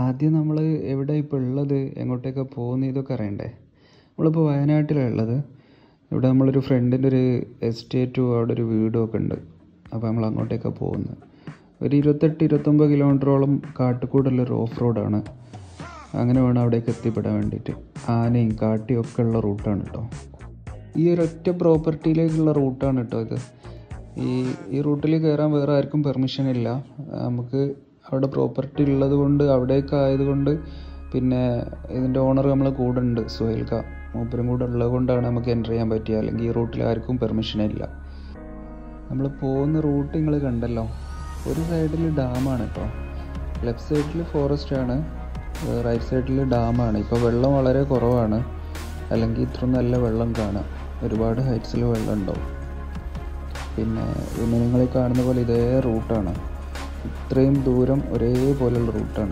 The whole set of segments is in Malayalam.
ആദ്യം നമ്മൾ എവിടെ ഇപ്പോൾ ഉള്ളത് എങ്ങോട്ടേക്കാ പോകുന്നത് ഇതൊക്കെ അറിയണ്ടേ നമ്മളിപ്പോൾ വയനാട്ടിലാണ് ഉള്ളത് ഇവിടെ നമ്മളൊരു ഫ്രണ്ടിൻ്റെ ഒരു എസ്റ്റേറ്റും അവിടെ ഒരു വീടും ഒക്കെ ഉണ്ട് അപ്പോൾ നമ്മൾ അങ്ങോട്ടേക്കാണ് പോകുന്നത് ഒരു ഇരുപത്തെട്ട് ഇരുപത്തൊമ്പത് കിലോമീറ്ററോളം കാട്ടുകൂടുള്ള ഒരു ഓഫ് റോഡാണ് അങ്ങനെ വേണം അവിടേക്ക് എത്തിപ്പെടാൻ വേണ്ടിയിട്ട് ആനയും കാട്ടിയും ഒക്കെ ഉള്ള റൂട്ടാണ് കേട്ടോ ഈ ഒരൊറ്റ പ്രോപ്പർട്ടിയിലേക്കുള്ള റൂട്ടാണ് കേട്ടോ ഇത് ഈ ഈ റൂട്ടിൽ കയറാൻ വേറെ ആർക്കും പെർമിഷൻ ഇല്ല നമുക്ക് അവിടെ പ്രോപ്പർട്ടി ഉള്ളത് കൊണ്ട് അവിടേക്ക് ആയതുകൊണ്ട് പിന്നെ ഇതിൻ്റെ ഓണർ നമ്മളെ കൂടെ ഉണ്ട് സുഹേൽക്ക മൂപ്പരും കൂടെ ഉള്ളത് കൊണ്ടാണ് നമുക്ക് എൻ്റർ ചെയ്യാൻ പറ്റിയത് അല്ലെങ്കിൽ ഈ റൂട്ടിൽ ആർക്കും പെർമിഷൻ ഇല്ല നമ്മൾ പോകുന്ന റൂട്ട് നിങ്ങൾ കണ്ടല്ലോ ഒരു സൈഡിൽ ഡാമാണ് കേട്ടോ ലെഫ്റ്റ് സൈഡിൽ ഫോറസ്റ്റ് ആണ് റൈറ്റ് സൈഡിൽ ഡാമാണ് ഇപ്പോൾ വെള്ളം വളരെ കുറവാണ് അല്ലെങ്കിൽ ഇത്ര നല്ല വെള്ളം കാണാം ഒരുപാട് ഹൈറ്റ്സിൽ വെള്ളം ഉണ്ടാവും പിന്നെ പിന്നെ നിങ്ങൾ ഈ കാണുന്ന പോലെ ഇതേ റൂട്ടാണ് ഇത്രയും ദൂരം ഒരേപോലെയുള്ള റൂട്ടാണ്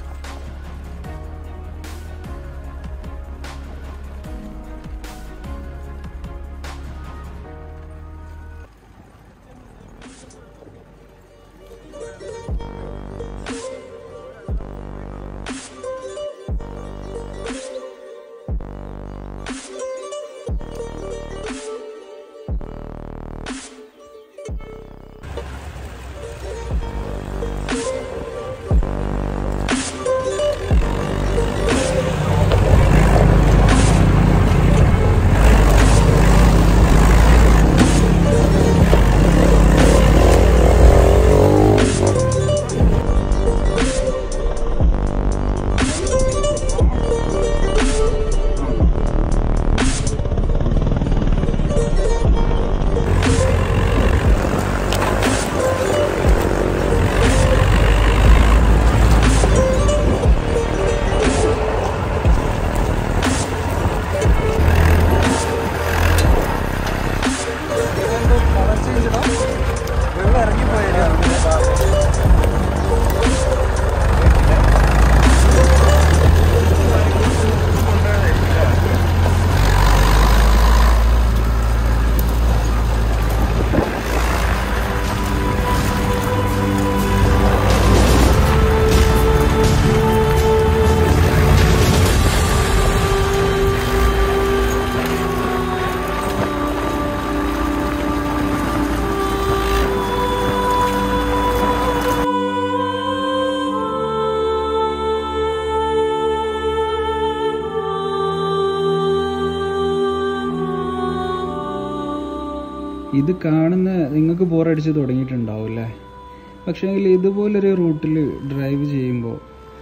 ഇത് കാണുന്ന നിങ്ങൾക്ക് ബോറടിച്ച് തുടങ്ങിയിട്ടുണ്ടാവും അല്ലേ പക്ഷേങ്കിൽ ഇതുപോലൊരു റൂട്ടിൽ ഡ്രൈവ് ചെയ്യുമ്പോൾ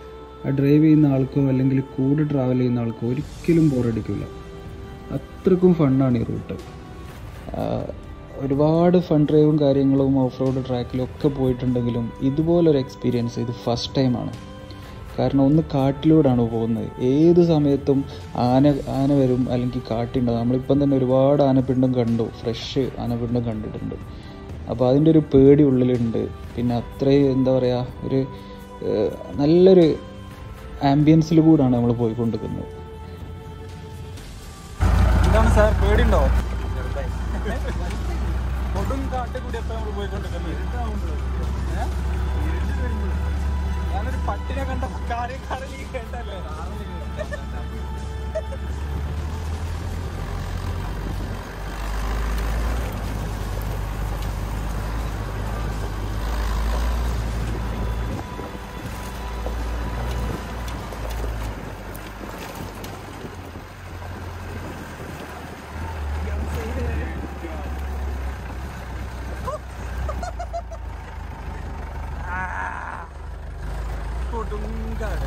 ആ ഡ്രൈവ് ചെയ്യുന്ന ആൾക്കോ അല്ലെങ്കിൽ കൂടെ ട്രാവൽ ചെയ്യുന്ന ആൾക്കോ ഒരിക്കലും ബോറടിക്കില്ല അത്രക്കും ഫണ്ണാണ് ഈ റൂട്ട് ഒരുപാട് ഫൺ ഡ്രൈവും കാര്യങ്ങളും ഓഫ് റോഡ് ട്രാക്കിലും ഒക്കെ പോയിട്ടുണ്ടെങ്കിലും ഇതുപോലൊരു എക്സ്പീരിയൻസ് ഇത് ഫസ്റ്റ് ടൈമാണ് കാരണം ഒന്ന് കാട്ടിലൂടെയാണ് പോകുന്നത് ഏത് സമയത്തും ആന ആന വരും അല്ലെങ്കിൽ കാട്ടുണ്ടാവും നമ്മളിപ്പം തന്നെ ഒരുപാട് ആനപ്പിണ്ടം കണ്ടു ഫ്രഷ് ആനപ്പിണ്ടം കണ്ടിട്ടുണ്ട് അപ്പോൾ അതിൻ്റെ ഒരു പേടി ഉള്ളിലുണ്ട് പിന്നെ അത്രയും എന്താ പറയുക ഒരു ഏഹ്, നല്ലൊരു ആംബിയൻസിൽ കൂടാണ് നമ്മൾ പോയിക്കൊണ്ടിരിക്കുന്നത് എന്താണ് സാർ പേടിയുണ്ടോ കൊടും കാട്ടിൽ കൂടി എത്ര നമ്മൾ പോയിക്കൊണ്ടിരിക്കുന്നത് ഏ? ഞാനൊരു പട്ടിനെ കണ്ട കാര്യം കടലിൽ കേട്ടല്ലേ കൊടുങ്കാട്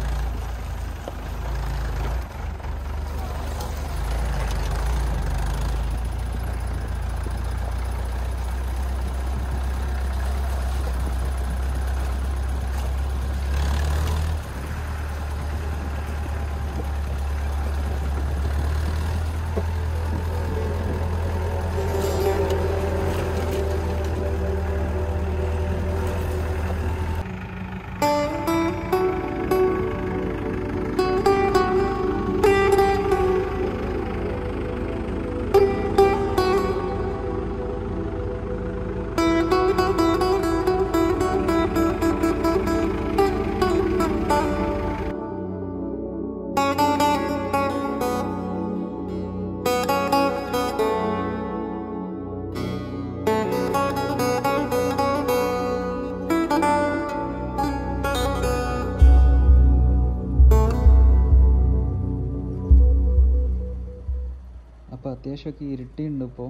അത്യാവശ്യമൊക്കെ ഇരുട്ടിയുണ്ട് ഇപ്പോൾ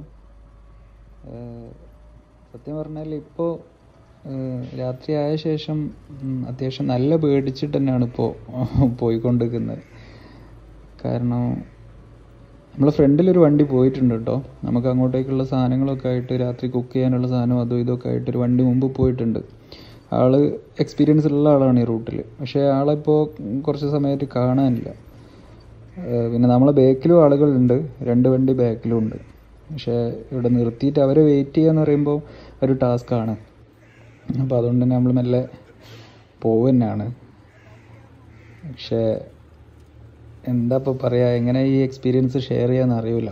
സത്യം പറഞ്ഞാൽ ഇപ്പോൾ രാത്രി ആയ ശേഷം ഉം, അത്യാവശ്യം നല്ല പേടിച്ചിട്ട് തന്നെയാണ് ഇപ്പോൾ പോയിക്കൊണ്ടിരിക്കുന്നത് കാരണം നമ്മളെ ഫ്രണ്ടിലൊരു വണ്ടി പോയിട്ടുണ്ട് കേട്ടോ നമുക്ക് അങ്ങോട്ടേക്കുള്ള സാധനങ്ങളൊക്കെ ആയിട്ട് രാത്രി കുക്ക് ചെയ്യാനുള്ള സാധനം അതും ഇതൊക്കെ ആയിട്ട് ഒരു വണ്ടി മുമ്പ് പോയിട്ടുണ്ട് ആള് എക്സ്പീരിയൻസ് ഉള്ള ആളാണ് ഈ റൂട്ടിൽ പക്ഷേ ആളിപ്പോൾ കുറച്ച് സമയമായിട്ട് കാണാനില്ല ഏഹ് പിന്നെ നമ്മളെ ബാക്കിലും ആളുകളുണ്ട് രണ്ട് വണ്ടി ബാക്കിലും ഉണ്ട് പക്ഷേ ഇവിടെ നിർത്തിയിട്ട് അവരെ വെയിറ്റ് ചെയ്യാന്ന് പറയുമ്പോൾ ഒരു ടാസ്ക്കാണ് അപ്പോൾ അതുകൊണ്ട് തന്നെ നമ്മൾ മെല്ലെ പോവുക തന്നെയാണ് പക്ഷേ എന്താ ഇപ്പോൾ പറയുക എങ്ങനെ ഈ എക്സ്പീരിയൻസ് ഷെയർ ചെയ്യാന്ന് അറിയില്ല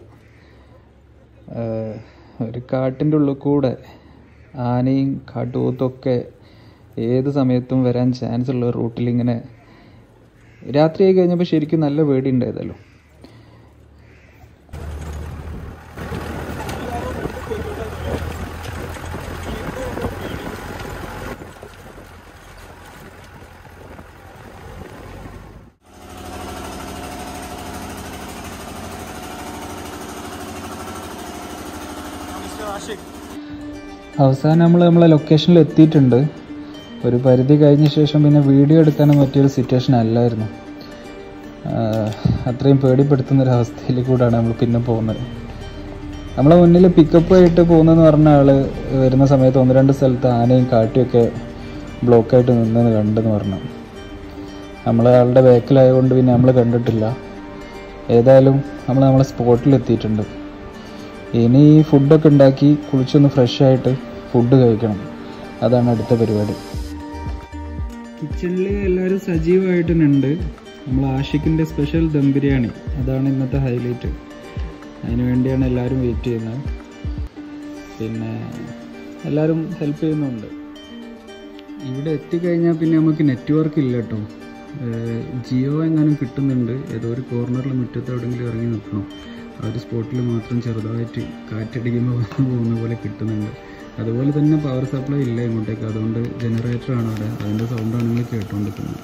ഒരു കാട്ടിൻ്റെ ഉള്ളിൽ കൂടെ ആനയും കാട്ടുപോത്തൊക്കെ ഏത് സമയത്തും വരാൻ ചാൻസ് ഉള്ള റൂട്ടിൽ ഇങ്ങനെ രാത്രിയായി കഴിഞ്ഞപ്പോൾ ശരിക്കും നല്ല പേടി ഉണ്ടായതല്ലോ മിസ്റ്റർ ആഷിഖ് അവസാനം നമ്മൾ നമ്മളെ ലൊക്കേഷനിൽ എത്തിയിട്ടുണ്ട് ഒരു പരിധി കഴിഞ്ഞ ശേഷം പിന്നെ വീഡിയോ എടുക്കാനും പറ്റിയൊരു സിറ്റുവേഷൻ അല്ലായിരുന്നു ആഹ് അത്രയും പേടിപ്പെടുത്തുന്ന ഒരു അവസ്ഥയിൽ കൂടാണ് നമ്മൾ പിന്നെ പോകുന്നത് നമ്മളെ മുന്നിൽ പിക്കപ്പ് ആയിട്ട് പോകുന്നതെന്ന് പറഞ്ഞ ആള് വരുന്ന സമയത്ത് ഒന്ന് രണ്ട് സ്ഥലത്ത് ആനയും കാട്ടിയൊക്കെ ബ്ലോക്കായിട്ട് നിന്നെന്ന് കണ്ടെന്ന് പറഞ്ഞു നമ്മൾ ആളുടെ ബാക്കിലായതുകൊണ്ട് പിന്നെ നമ്മൾ കണ്ടിട്ടില്ല ഏതായാലും നമ്മൾ നമ്മളെ സ്പോട്ടിൽ എത്തിയിട്ടുണ്ട് ഇനി ഫുഡൊക്കെ ഉണ്ടാക്കി കുളിച്ചൊന്ന് ഫ്രഷ് ആയിട്ട് ഫുഡ് കഴിക്കണം അതാണ് അടുത്ത പരിപാടി കിച്ചണിൽ എല്ലാവരും സജീവമായിട്ട് തന്നെ ഉണ്ട് നമ്മൾ ആഷിക്കിൻ്റെ സ്പെഷ്യൽ ദം ബിരിയാണി അതാണ് ഇന്നത്തെ ഹൈലൈറ്റ് അതിന് വേണ്ടിയാണ് എല്ലാവരും വെയിറ്റ് ചെയ്യുന്നത് പിന്നെ എല്ലാവരും ഹെൽപ്പ് ചെയ്യുന്നുണ്ട് ഇവിടെ എത്തിക്കഴിഞ്ഞാൽ പിന്നെ നമുക്ക് നെറ്റ്വർക്ക് ഇല്ല കേട്ടോ ഏഹ് ജിയോ എങ്ങാനും കിട്ടുന്നുണ്ട് ഏതോ ഒരു കോർണറിൽ മുറ്റത്ത് എവിടെയെങ്കിലും ഇറങ്ങി നിൽക്കണം ആ ഒരു സ്പോട്ടിൽ മാത്രം ചെറുതായിട്ട് കാറ്റടിക്കുമ്പോൾ പോകുന്ന പോലെ കിട്ടുന്നുണ്ട് അതുപോലെ തന്നെ പവർ സപ്ലൈ ഇല്ല ഇങ്ങോട്ടേക്ക് അതുകൊണ്ട് ജനറേറ്ററാണ് അവിടെ അതിൻ്റെ സൗണ്ടാണ് നിങ്ങൾ കേട്ടുകൊണ്ടിരിക്കുന്നത്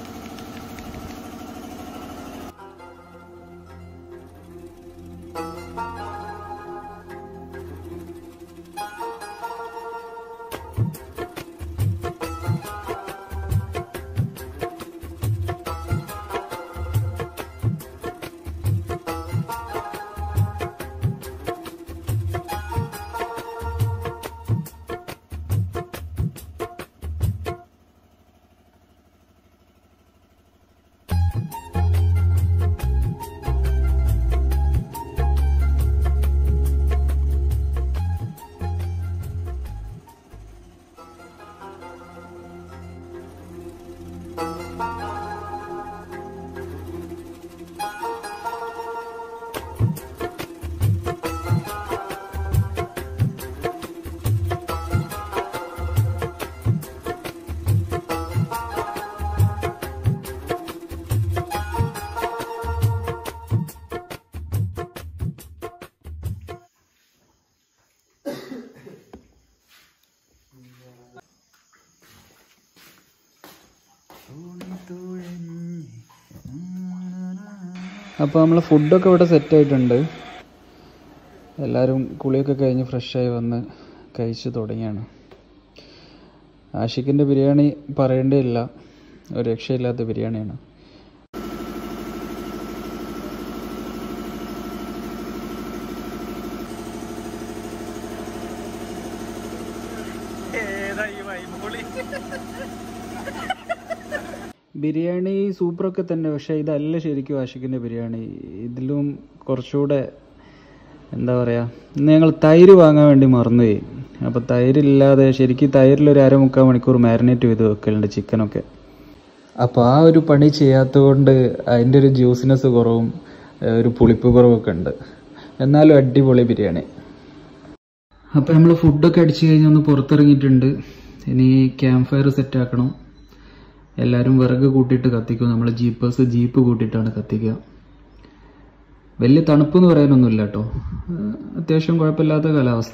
അപ്പോൾ നമ്മൾ ഫുഡൊക്കെ ഇവിടെ സെറ്റ് ആയിട്ടുണ്ട് എല്ലാവരും കുളിയൊക്കെ കഴിഞ്ഞ് ഫ്രഷായി വന്ന് കഴിച്ച് തുടങ്ങിയാണ് ആഷിക്കിൻ്റെ ബിരിയാണി പറയേണ്ടതില്ല ഒരു രക്ഷയില്ലാത്ത ബിരിയാണിയാണ് ഏതാ ഈ വൈമൊളി ബിരിയാണി സൂപ്പറൊക്കെ തന്നെ പക്ഷേ ഇതല്ല ശരിക്കും ആഷിക്കിൻ്റെ ബിരിയാണി ഇതിലും കുറച്ചുകൂടെ എന്താ പറയുക ഇന്ന് ഞങ്ങൾ തൈര് വാങ്ങാൻ വേണ്ടി മറന്നുപോയി അപ്പോൾ തൈരില്ലാതെ ശരിക്കും തൈരിൽ ഒരു അരമുക്കാൽ മണിക്കൂർ മാരിനേറ്റ് ചെയ്ത് വെക്കലുണ്ട് ചിക്കനൊക്കെ അപ്പോൾ ആ ഒരു പണി ചെയ്യാത്തതുകൊണ്ട് അതിൻ്റെ ഒരു ജ്യൂസിനെസ് കുറവും ഏഹ് ഒരു പുളിപ്പ് കുറവൊക്കെ ഉണ്ട് എന്നാലും അടിപൊളി ബിരിയാണി അപ്പോൾ നമ്മൾ ഫുഡൊക്കെ അടിച്ചു കഴിഞ്ഞ് ഒന്ന് പുറത്തിറങ്ങിയിട്ടുണ്ട് ഇനി ക്യാമ്പ് ഫയർ സെറ്റ് ആക്കണം എല്ലാവരും വിറക് കൂട്ടിയിട്ട് കത്തിക്കും നമ്മൾ ജീപ്പേഴ്സ് ജീപ്പ് കൂട്ടിയിട്ടാണ് കത്തിക്കുക വലിയ തണുപ്പെന്ന് പറയാനൊന്നുമില്ല കേട്ടോ ഏഹ് അത്യാവശ്യം കുഴപ്പമില്ലാത്ത കാലാവസ്ഥ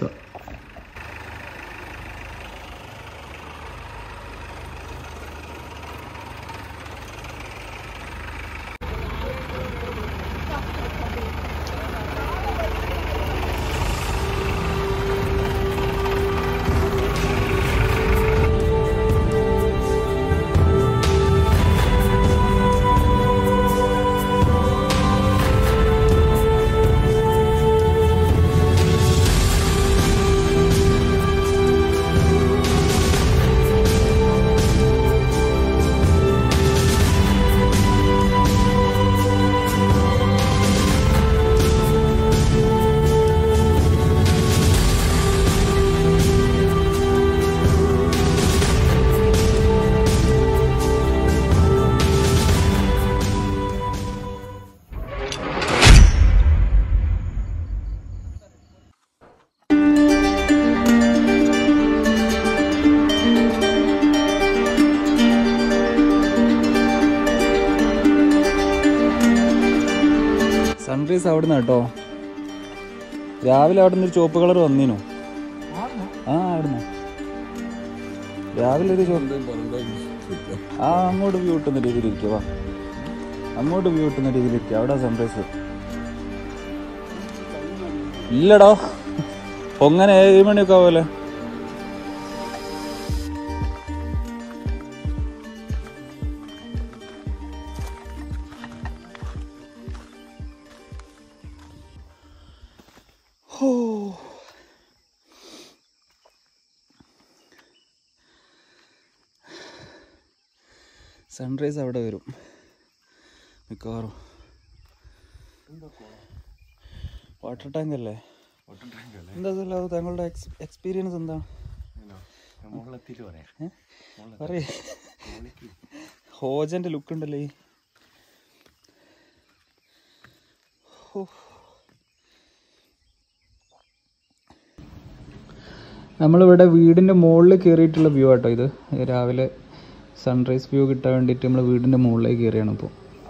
സൺറൈസ് അവിടെ നിന്ന് കേട്ടോ രാവിലെ അവിടെ നിന്ന് ഒരു ചുവപ്പ് കളർ വന്നീനു ആ അവിടുന്ന് രാവിലെ ഒരു ചുവപ്പ് ആ അങ്ങോട്ട് വ്യൂ കിട്ടുന്ന രീതിയിൽ ഇരിക്കുക വാ അങ്ങോട്ട് വ്യൂ കിട്ടുന്ന രീതിയിൽ ഇരിക്കുക അവിടെ സൺറൈസ് ഇല്ലടോ പൊങ്ങനെ ഏഴ് മണിയൊക്കെ ആവുമല്ലേ ഹോ സൺറൈസ് അവിടെ വരും മിക്കവാറും വാട്ടർ ടാങ്ക് അല്ലേ എന്താ ഇതല്ല, അത് താങ്കളുടെ എക്സ്പീരിയൻസ് എന്താണ് ഏ? പറയ് ഹോജന്റെ ലുക്ക് ഉണ്ടല്ലേ ഈ ഹോ. നമ്മളിവിടെ വീടിൻ്റെ മുകളിൽ കയറിയിട്ടുള്ള വ്യൂ ആട്ടോ ഇത് രാവിലെ സൺറൈസ് വ്യൂ കിട്ടാൻ വേണ്ടിയിട്ട് നമ്മൾ വീടിൻ്റെ മുകളിലേക്ക് കയറിയാണ് ഇപ്പോൾ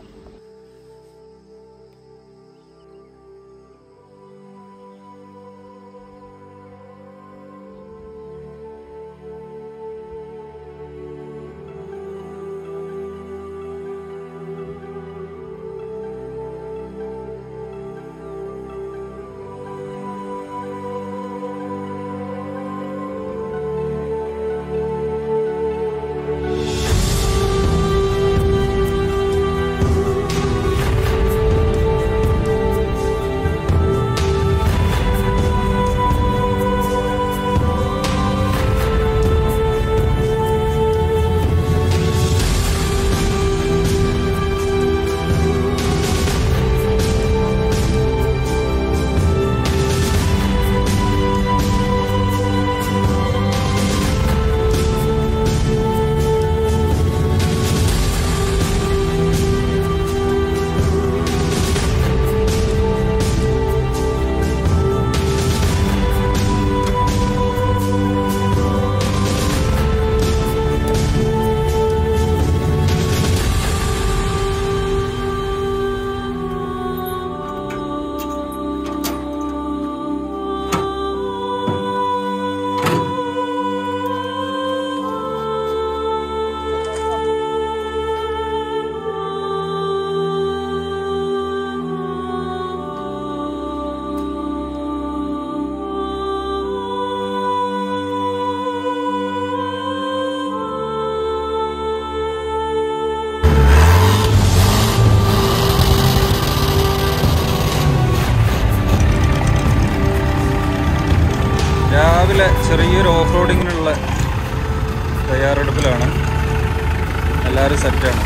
രാവിലെ ചെറിയൊരു ഓഫ് റോഡിങ്ങിനുള്ള തയ്യാറെടുപ്പിലാണ് എല്ലാവരും സെറ്റാണ്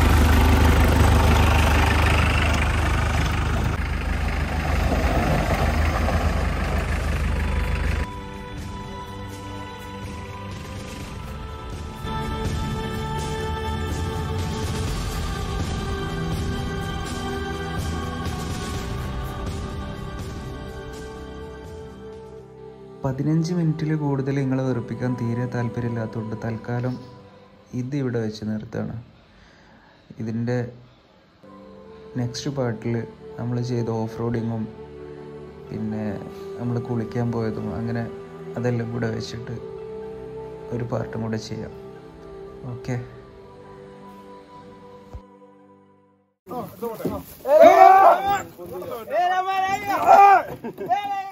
പതിനഞ്ച് മിനിറ്റിൽ കൂടുതൽ നിങ്ങളെ വെറുപ്പിക്കാൻ തീരെ താല്പര്യമില്ലാത്തതുകൊണ്ട് തൽക്കാലം ഇത് ഇവിടെ വെച്ച് നിർത്താണ് ഇതിൻ്റെ നെക്സ്റ്റ് പാർട്ടിൽ നമ്മൾ ചെയ്ത ഓഫ് റോഡിങ്ങും പിന്നെ നമ്മൾ കുളിക്കാൻ പോയതും അങ്ങനെ അതെല്ലാം കൂടെ വെച്ചിട്ട് ഒരു പാർട്ടും കൂടെ ചെയ്യാം ഓക്കെ Era para allá.